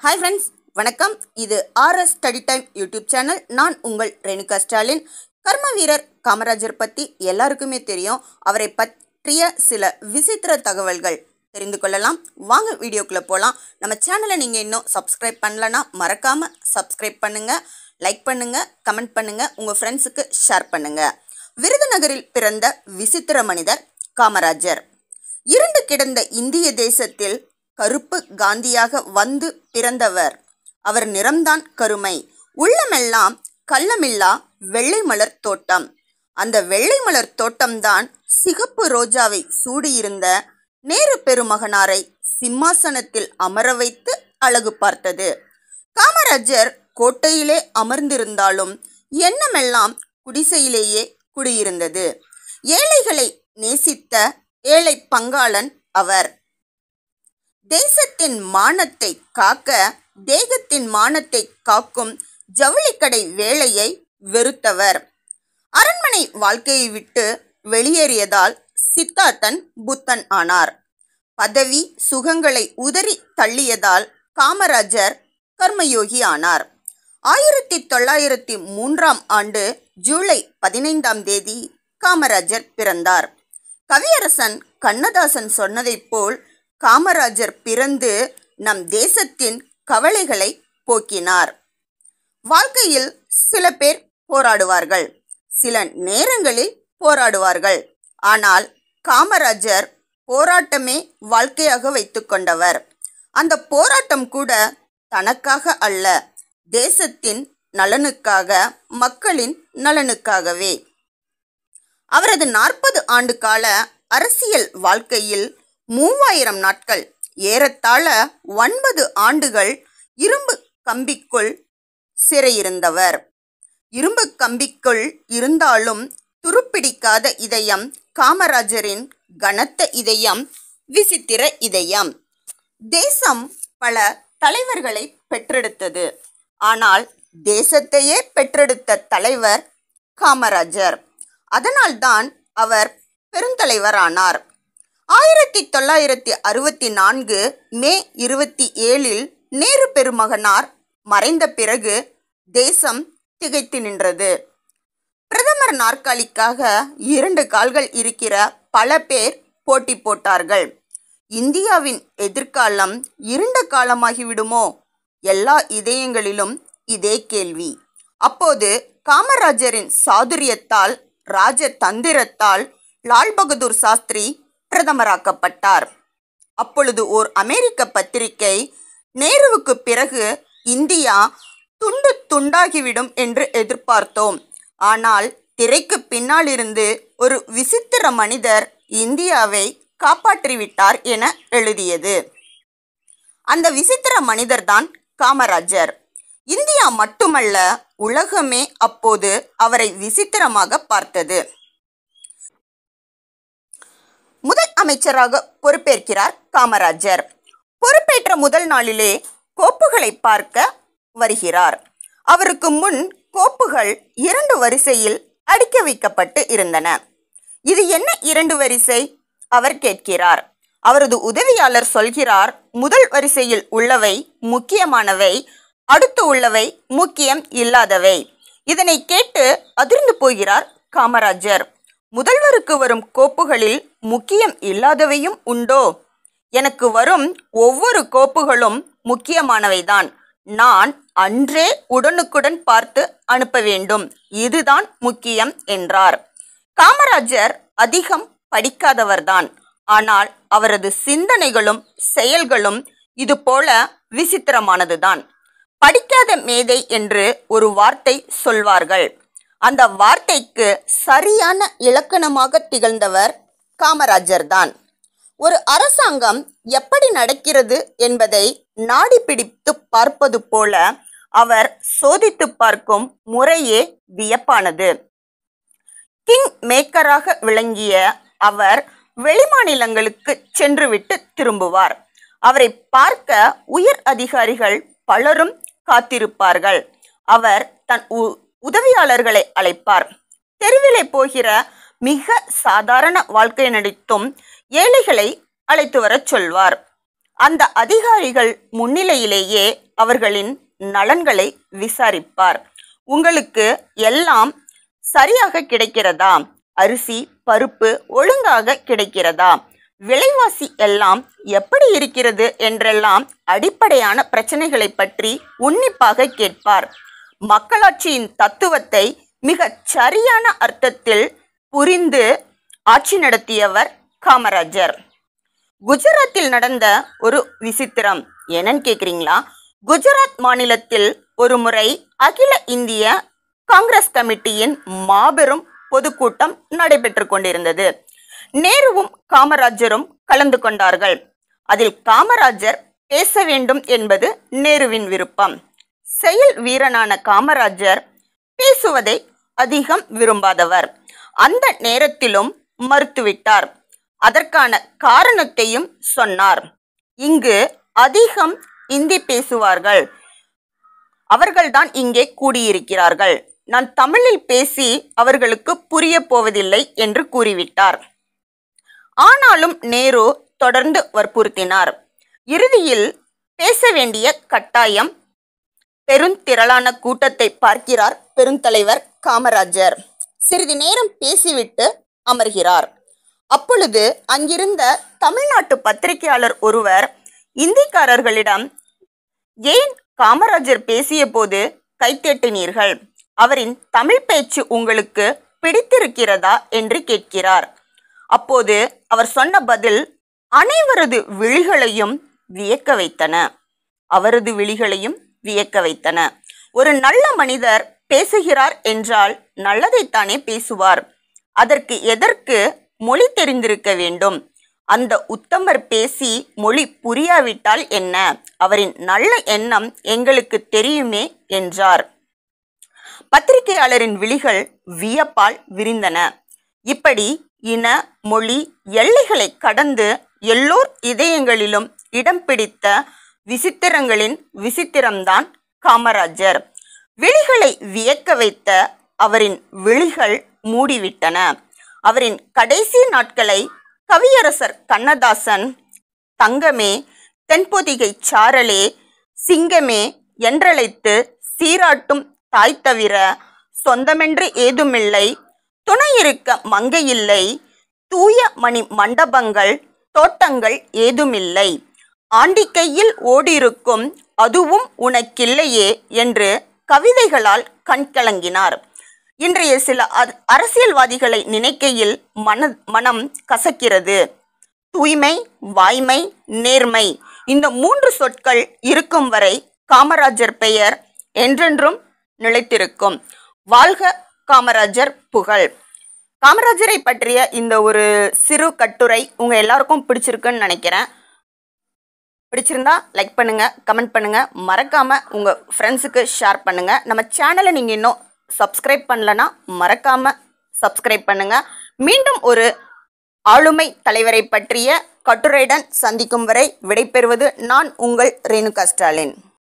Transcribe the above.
hi friends வணக்கம் இது RS study time YouTube channel நான் உங்கள் ரேணுகா ஸ்டாலின் கர்ம வீரர் காமராஜர் பற்றி எல்லாருக்குமே தெரியும் அவரை பற்றிய சில விசித்திர தகவல்கள் தெரிந்து கொள்ளலாம் வாங்க வீடியோக்குள்ளே போகலாம் நம்ம சேனலை நீங்கள் இன்னும் சப்ஸ்கிரைப் பண்ணலன்னா மறக்காமல் சப்ஸ்கிரைப் பண்ணுங்கள் லைக் பண்ணுங்கள் கமெண்ட் பண்ணுங்கள் உங்கள் ஃப்ரெண்ட்ஸுக்கு ஷேர் பண்ணுங்கள் விருதுநகரில் பிறந்த விசித்திர மனிதர் காமராஜர் இருண்டு கிடந்த இந்திய தேசத்தில் கருப்பு காந்தியாக வந்து பிறந்தவர் அவர் நிறம்தான் கருமை உள்ளமெல்லாம் கள்ளமில்லா வெள்ளை மலர் தோட்டம் அந்த வெள்ளை மலர் தோட்டம்தான் சிகப்பு ரோஜாவை சூடியிருந்த நேரு பெருமகனாரை சிம்மாசனத்தில் அமர வைத்து அழகு பார்த்தது காமராஜர் கோட்டையிலே அமர்ந்திருந்தாலும் எண்ணமெல்லாம் குடிசையிலேயே குடியிருந்தது ஏழைகளை நேசித்த ஏழை பங்காளன் அவர் தேசத்தின் மானத்தை காக்க தேகத்தின் மானத்தை காக்கும் ஜவுளிக்கடை வேலையை வெறுத்தவர் அரண்மனை வாழ்க்கையை விட்டு வெளியேறியதால் சித்தார்த்தன் புத்தன் ஆனார் பதவி சுகங்களை உதறி தள்ளியதால் காமராஜர் கர்மயோகி ஆனார் ஆயிரத்தி தொள்ளாயிரத்தி மூன்றாம் ஆண்டு ஜூலை பதினைந்தாம் தேதி காமராஜர் பிறந்தார் கவியரசன் கண்ணதாசன் சொன்னதைப் போல் காமராஜர் பிறந்து நம் தேசத்தின் கவலைகளை போக்கினார் வாழ்க்கையில் சில பேர் போராடுவார்கள் சில நேரங்களில் போராடுவார்கள் ஆனால் காமராஜர் போராட்டமே வாழ்க்கையாக வைத்துக்கொண்டவர் அந்த போராட்டம் கூட தனக்காக அல்ல தேசத்தின் நலனுக்காக மக்களின் நலனுக்காகவே அவரது நாற்பது ஆண்டு கால அரசியல் வாழ்க்கையில் மூவாயிரம் நாட்கள் ஏறத்தாழ ஒன்பது ஆண்டுகள் இரும்பு கம்பிக்குள் சிறையிருந்தவர் இரும்பு கம்பிக்குள் இருந்தாலும் துருப்பிடிக்காத இதயம் காமராஜரின் கனத்த இதயம் விசித்திர இதயம் தேசம் பல தலைவர்களை பெற்றெடுத்தது ஆனால் தேசத்தையே பெற்றெடுத்த தலைவர் காமராஜர் அதனால்தான் அவர் பெருந்தலைவரானார் ஆயிரத்தி தொள்ளாயிரத்தி அறுபத்தி நான்கு மே இருபத்தி ஏழில் நேரு பெருமகனார் மறைந்த பிறகு தேசம் திகைத்து நின்றது பிரதமர் நாற்காலிக்காக இரண்டு கால்கள் இருக்கிற பல பேர் போட்டி போட்டார்கள் இந்தியாவின் எதிர்காலம் இருண்ட காலமாகிவிடுமோ எல்லா இதயங்களிலும் இதே கேள்வி அப்போது காமராஜரின் சாதுரியத்தால் ராஜ தந்திரத்தால் லால் பகதூர் சாஸ்திரி பிரதமராக்கப்பட்டார் அப்பொழுது ஓர் அமெரிக்க பத்திரிகை நேருவுக்கு பிறகு இந்தியா துண்டு துண்டாகிவிடும் என்று எதிர்பார்த்தோம் ஆனால் திரைக்கு பின்னால் இருந்து ஒரு விசித்திர மனிதர் இந்தியாவை காப்பாற்றிவிட்டார் என எழுதியது அந்த விசித்திர மனிதர்தான் காமராஜர் இந்தியா மட்டுமல்ல உலகமே அப்போது அவரை விசித்திரமாக பார்த்தது முதல் அமைச்சராக பொறுப்பேற்கிறார் காமராஜர் பொறுப்பேற்ற முதல் நாளிலே கோப்புகளை பார்க்க வருகிறார் அவருக்கு முன் கோப்புகள் இரண்டு வரிசையில் அடுக்கி வைக்கப்பட்டு இருந்தன இது என்ன இரண்டு வரிசை அவர் கேட்கிறார் அவரது உதவியாளர் சொல்கிறார் முதல் வரிசையில் உள்ளவை முக்கியமானவை அடுத்து உள்ளவை முக்கியம் இல்லாதவை இதனை கேட்டு அதிர்ந்து போகிறார் காமராஜர் முதல்வருக்கு வரும் கோப்புகளில் முக்கியம் இல்லாதவையும் உண்டோ எனக்கு வரும் ஒவ்வொரு கோப்புகளும் முக்கியமானவைதான் நான் அன்றே உடனுக்குடன் பார்த்து அனுப்ப வேண்டும் இதுதான் முக்கியம் என்றார் காமராஜர் அதிகம் படிக்காதவர்தான் ஆனால் அவரது சிந்தனைகளும் செயல்களும் இது போல விசித்திரமானதுதான் படிக்காத மேதை என்று ஒரு வார்த்தை சொல்வார்கள் அந்த வார்த்தைக்கு சரியான இலக்கணமாக திகழ்ந்தவர் காமராஜர் தான் ஒரு அரசாங்கம் எப்படி நடக்கிறது என்பதை நாடி பிடித்து பார்ப்பது போல அவர் சோதித்து பார்க்கும் முறையே வியப்பானது கிங் மேக்கராக விளங்கிய அவர் வெளிமாநிலங்களுக்கு சென்றுவிட்டு திரும்புவார் அவரை பார்க்க உயர் அதிகாரிகள் பலரும் காத்திருப்பார்கள் அவர் தன் உ- உதவியாளர்களை அழைப்பார் தெருவிலே போகிற மிக சாதாரண வாழ்க்கை நடித்தும் ஏழைகளை அழைத்து வரச் சொல்வார் அந்த அதிகாரிகள் முன்னிலையிலேயே அவர்களின் நலன்களை விசாரிப்பார் உங்களுக்கு எல்லாம் சரியாக கிடைக்கிறதா அரிசி பருப்பு ஒழுங்காக கிடைக்கிறதா விலைவாசி எல்லாம் எப்படி இருக்கிறது என்றெல்லாம் அடிப்படையான பிரச்சனைகளை பற்றி உன்னிப்பாக கேட்பார் மக்களாட்சியின் தத்துவத்தை மிகச் சரியான அர்த்தத்தில் புரிந்து ஆட்சி நடத்தியவர் காமராஜர் குஜராத்தில் நடந்த ஒரு விசித்திரம் என்னன்னு கேக்குறீங்களா குஜராத் மாநிலத்தில் ஒரு முறை அகில இந்திய காங்கிரஸ் கமிட்டியின் மாபெரும் பொதுக்கூட்டம் நடைபெற்று கொண்டிருந்தது நேருவும் காமராஜரும் கலந்து கொண்டார்கள் அதில் காமராஜர் பேச வேண்டும் என்பது நேருவின் விருப்பம் செயல் வீரனான காமராஜர் பேசுவதை அதிகம் விரும்பாதவர் அந்த நேரத்திலும் மறுத்துவிட்டார் அதற்கான காரணத்தையும் சொன்னார் இங்கு அதிகம் இந்தி பேசுவார்கள் அவர்கள்தான் இங்கே கூடியிருக்கிறார்கள் நான் தமிழில் பேசி அவர்களுக்கு புரிய போவதில்லை என்று கூறிவிட்டார் ஆனாலும் நேரு தொடர்ந்து வற்புறுத்தினார் இறுதியில் பேச வேண்டிய கட்டாயம் பெருந்திரளான கூட்டத்தை பார்க்கிறார் பெருந்தலைவர் காமராஜர் சிறிது நேரம் பேசிவிட்டு அமர்கிறார் அப்பொழுது அங்கிருந்த தமிழ்நாட்டு பத்திரிகையாளர் ஒருவர் இந்திக்காரர்களிடம் ஏன் காமராஜர் பேசிய போது கைத்தட்டினீர்கள் அவரின் தமிழ் பேச்சு உங்களுக்கு பிடித்திருக்கிறதா என்று கேட்கிறார் அப்போது அவர் சொன்ன பதில் அனைவரது விழிகளையும் வியக்க வைத்தன அவரது விழிகளையும் வியக்க வைத்தன ஒரு நல்ல மனிதர் பேசுகிறார் என்றால் நல்லதைத்தானே பேசுவார் அதற்கு எதற்கு மொழி தெரிந்திருக்க வேண்டும் அந்த உத்தமர் பேசி மொழி புரியாவிட்டால் என்ன அவரின் நல்ல எண்ணம் எங்களுக்கு தெரியுமே என்றார் பத்திரிகையாளரின் விழிகள் வியப்பால் விரிந்தன இப்படி இன மொழி எல்லைகளை கடந்து எல்லோர் இதயங்களிலும் இடம் பிடித்த விசித்திரங்களின் விசித்திரம்தான் காமராஜர் விழிகளை வியக்க வைத்த அவரின் விழிகள் மூடிவிட்டன அவரின் கடைசி நாட்களை கவியரசர் கண்ணதாசன் தங்கமே தென்பொதிகை சாரலே சிங்கமே என்றழைத்து சீராட்டும் தாய் தவிர சொந்தமென்று ஏதுமில்லை துணையிருக்க மங்கையில்லை தூய மணி மண்டபங்கள் தோட்டங்கள் ஏதுமில்லை ஆண்டிக்கையில் ஓடிருக்கும் அதுவும் உனக்கில்லையே என்று கவிதைகளால் கண்கலங்கினார் இன்றைய சில அ- அரசியல்வாதிகளை நினைக்கையில் மன மனம் கசக்கிறது தூய்மை வாய்மை நேர்மை இந்த மூன்று சொற்கள் இருக்கும் வரை காமராஜர் பெயர் என்றென்றும் நிலைத்திருக்கும் வாழ்க காமராஜர் புகழ் காமராஜரை பற்றிய இந்த ஒரு சிறு கட்டுரை உங்க எல்லாருக்கும் பிடிச்சிருக்குன்னு நினைக்கிறேன் பிடிச்சிருந்தா லைக் பண்ணுங்க கமெண்ட் பண்ணுங்க மறக்காம உங்க ஃப்ரெண்ட்ஸுக்கு ஷேர் பண்ணுங்க நம்ம சேனலை நீங்க இன்னும் சப்ஸ்கிரைப் பண்ணலனா மறக்காம சப்ஸ்கிரைப் பண்ணுங்க மீண்டும் ஒரு ஆளுமை தலைவரை பற்றிய கட்டுரையுடன் சந்திக்கும் வரை விடைபெறுவது நான் உங்கள் ரேணுகா ஸ்டாலின்